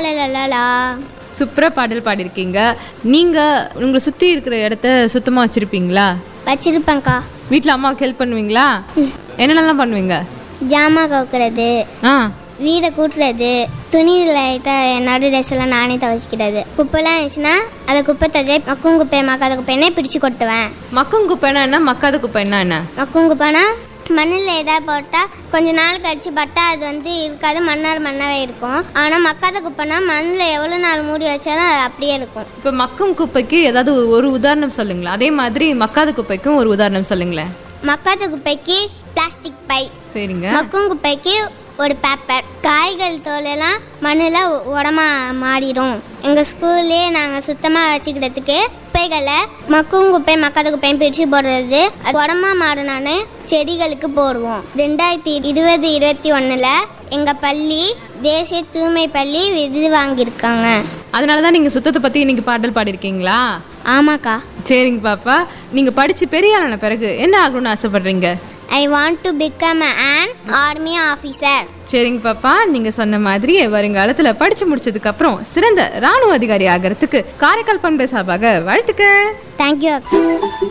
லலலலா சூப்பராக பாடல் பாடியிருக்கீங்க நீங்கள் உங்களை சுற்றி இருக்கிற இடத்த சுத்தமாக வச்சுருப்பீங்களா வச்சிருப்பேன்க்கா வீட்டில் அம்மாவுக்கு ஹெல்ப் பண்ணுவீங்களா என்னென்னலாம் பண்ணுவீங்க ஜாமா கவுக்கிறது ஆ வீடை கூட்டுறது துணி லைட்டாக நடு ட்ரெஸ் எல்லாம் நானே துவைச்சிக்கிறது குப்பைலாம் இருந்துச்சுன்னா அதை குப்பை தஜை மக்கும் குப்பை மக்காத குப்பைன்னே பிரித்து கொட்டுவேன் மக்கும் குப்பைனா என்ன மக்காத குப்பைன்னா என்ன மக்கும் குப்பைனா மண்ணில் ஏதாவது போட்டால் கொஞ்ச நாள் கழிச்சு பட்டா அது வந்து இருக்காது மண்ணார் மண்ணாவே இருக்கும் ஆனால் மக்காத குப்பைனா மண்ணில் எவ்வளோ நாள் மூடி வச்சாலும் அது அப்படியே இருக்கும் இப்போ மக்கும் குப்பைக்கு ஏதாவது ஒரு- ஒரு உதாரணம் சொல்லுங்களேன் அதே மாதிரி மக்காத குப்பைக்கும் ஒரு உதாரணம் சொல்லுங்களேன் மக்காத குப்பைக்கு பிளாஸ்டிக் பை சரிங்க மக்கும் குப்பைக்கு ஒரு பேப்பர் காய்கள் தோலெல்லாம் மண்ணில் உடமா மாறிடும் எங்கள் ஸ்கூல்லே நாங்கள் சுத்தமாக வச்சுக்கிறதுக்கு குப்பைகளை மக்கும் குப்பை மக்காத குப்பையும் பிரித்து போடுறது அது உடமா மாறினான்னு செடிகளுக்கு போடுவோம் ரெண்டாயிரத்தி இருபது இருபத்தி ஒன்றில் எங்கள் பள்ளி தேசிய தூய்மை பள்ளி விருது வாங்கியிருக்காங்க அதனால தான் நீங்கள் சுத்தத்தை பற்றி இன்னைக்கு பாடல் பாடியிருக்கீங்களா ஆமாக்கா சரிங்க பாப்பா நீங்கள் படித்து பெரிய ஆளான பிறகு என்ன ஆகணும்னு ஆசைப்படுறீங்க I want to become an army officer சரிங்க பாப்பா நீங்க சொன்ன மாதிரி வருங்காலத்துல படிச்சு முடிச்சதுக்கு அப்புறம் சிறந்த ராணுவ அதிகாரி ஆகிறதுக்கு காரைக்கால் பண்பை சார்பாக வாழ்த்துக்க தேங்க்யூ